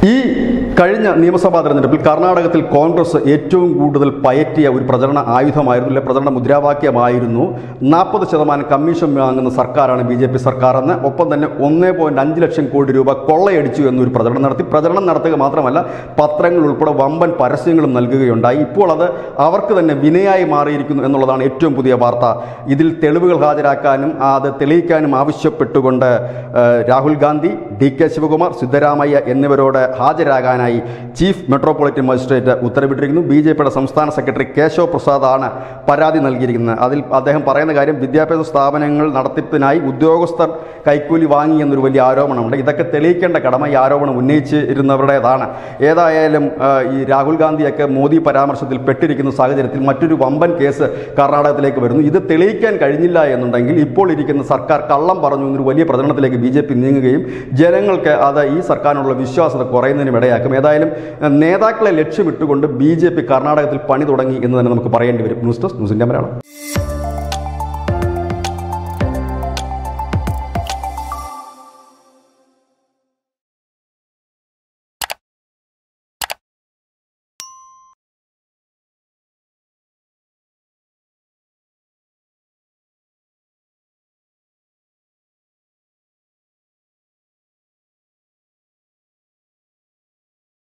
ഈ കഴിഞ്ഞ നിയമസഭാ തെരഞ്ഞെടുപ്പിൽ കർണാടകത്തിൽ കോൺഗ്രസ് ഏറ്റവും കൂടുതൽ പയറ്റിയ ഒരു പ്രചരണ ആയുധമായിരുന്നു അല്ലെ പ്രചരണ മുദ്രാവാക്യമായിരുന്നു നാൽപ്പത് ശതമാനം കമ്മീഷൻ വാങ്ങുന്ന സർക്കാരാണ് ബി ജെ പി സർക്കാർ എന്ന് ഒപ്പം തന്നെ ഒന്നേ പോയിന്റ് അഞ്ച് ലക്ഷം കോടി രൂപ കൊള്ളയടിച്ചു എന്നൊരു പ്രചരണം നടത്തി പ്രചരണം നടത്തുക മാത്രമല്ല പത്രങ്ങൾ ഉൾപ്പെടെ വമ്പൻ പരസ്യങ്ങളും നൽകുകയുണ്ടായി ഇപ്പോൾ അത് അവർക്ക് തന്നെ വിനയായി മാറിയിരിക്കുന്നു എന്നുള്ളതാണ് ഏറ്റവും പുതിയ വാർത്ത ഇതിൽ തെളിവുകൾ ഹാജരാക്കാനും അത് തെളിയിക്കാനും ആവശ്യപ്പെട്ടുകൊണ്ട് ഏഹ്, രാഹുൽ ഗാന്ധി ഡി കെ ശിവകുമാർ സിദ്ധരാമയ്യ എന്നിവരോട് ഹാജരാകാനായി ചീഫ് മെട്രോപൊളിറ്റൻ മജിസ്ട്രേറ്റ് ഉത്തരവിട്ടിരിക്കുന്നു ബി ജെ പിയുടെ സംസ്ഥാന സെക്രട്ടറി കേശവ് പ്രസാദാണ് പരാതി നൽകിയിരിക്കുന്നത് അതിൽ അദ്ദേഹം പറയുന്ന കാര്യം വിദ്യാഭ്യാസ സ്ഥാപനങ്ങൾ നടത്തിപ്പിനായി ഉദ്യോഗസ്ഥർ കൈക്കൂലി വാങ്ങി എന്നൊരു വലിയ ആരോപണമുണ്ട് ഇതൊക്കെ തെളിയിക്കേണ്ട കടമ ഈ ആരോപണം ഉന്നയിച്ചിരുന്നവരുടേതാണ് ഏതായാലും ആ, ഈ രാഹുൽ ഗാന്ധിയൊക്കെ മോദി പരാമർശത്തിൽ പെട്ടിരിക്കുന്ന സാഹചര്യത്തിൽ മറ്റൊരു വമ്പൻ കേസ് കർണാടകത്തിലേക്ക് വരുന്നു ഇത് തെളിയിക്കാൻ കഴിഞ്ഞില്ല എന്നുണ്ടെങ്കിൽ ഇപ്പോൾ ഇരിക്കുന്ന സർക്കാർ കള്ളം പറഞ്ഞു എന്നൊരു വലിയ പ്രചരണത്തിലേക്ക് ബി ജെ പി നീങ്ങുകയും ജനങ്ങൾക്ക് അത് ഈ സർക്കാരിനുള്ള വിശ്വാസത കുറയുന്നതിനും ഇടയാക്കും ഏതായാലും ആ, നേതാക്കളെ ലക്ഷ്യമിട്ടുകൊണ്ട് ബി ജെ പി കർണാടകത്തിൽ പണി തുടങ്ങി എന്ന് തന്നെ നമുക്ക് പറയേണ്ടി വരും ന്യൂസ് ഡെസ്ക് ന്യൂസിൻ്റെ മലയാളം